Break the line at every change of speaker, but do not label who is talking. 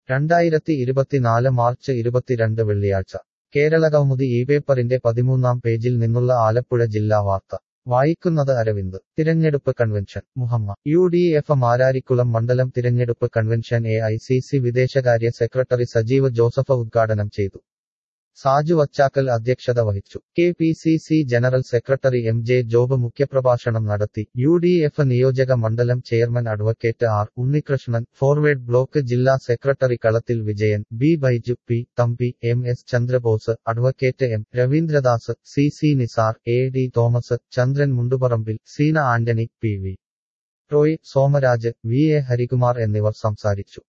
രണ്ടായിരത്തി ഇരുപത്തിനാല് മാർച്ച് ഇരുപത്തിരണ്ട് വെള്ളിയാഴ്ച കേരളകൗമുദി ഈ പേപ്പറിന്റെ പതിമൂന്നാം പേജിൽ നിന്നുള്ള ആലപ്പുഴ ജില്ലാ വാർത്ത വായിക്കുന്നത് അരവിന്ദ് തിരഞ്ഞെടുപ്പ് convention Muhamma U D F Mararikulam മണ്ഡലം തിരഞ്ഞെടുപ്പ് convention A I C C വിദേശകാര്യ സെക്രട്ടറി സജീവ് ജോസഫ് ഉദ്ഘാടനം ചെയ്തു സാജു വച്ചാക്കൽ അധ്യക്ഷത വഹിച്ചു K P C C general secretary M J Job മുഖ്യപ്രഭാഷണം നടത്തി യു ഡി എഫ് നിയോജക മണ്ഡലം chairman advocate R Unnikrishnan forward block ജില്ലാ secretary Kalathil Vijayan B Baiju P Thampi M S Chandrabose advocate M Raveendradas C C Nisar A D Thomas Chandran മുണ്ടുപറമ്പിൽ Seena Antony P V Roy Somaraj V A Harikumar എന്നിവർ സംസാരിച്ചു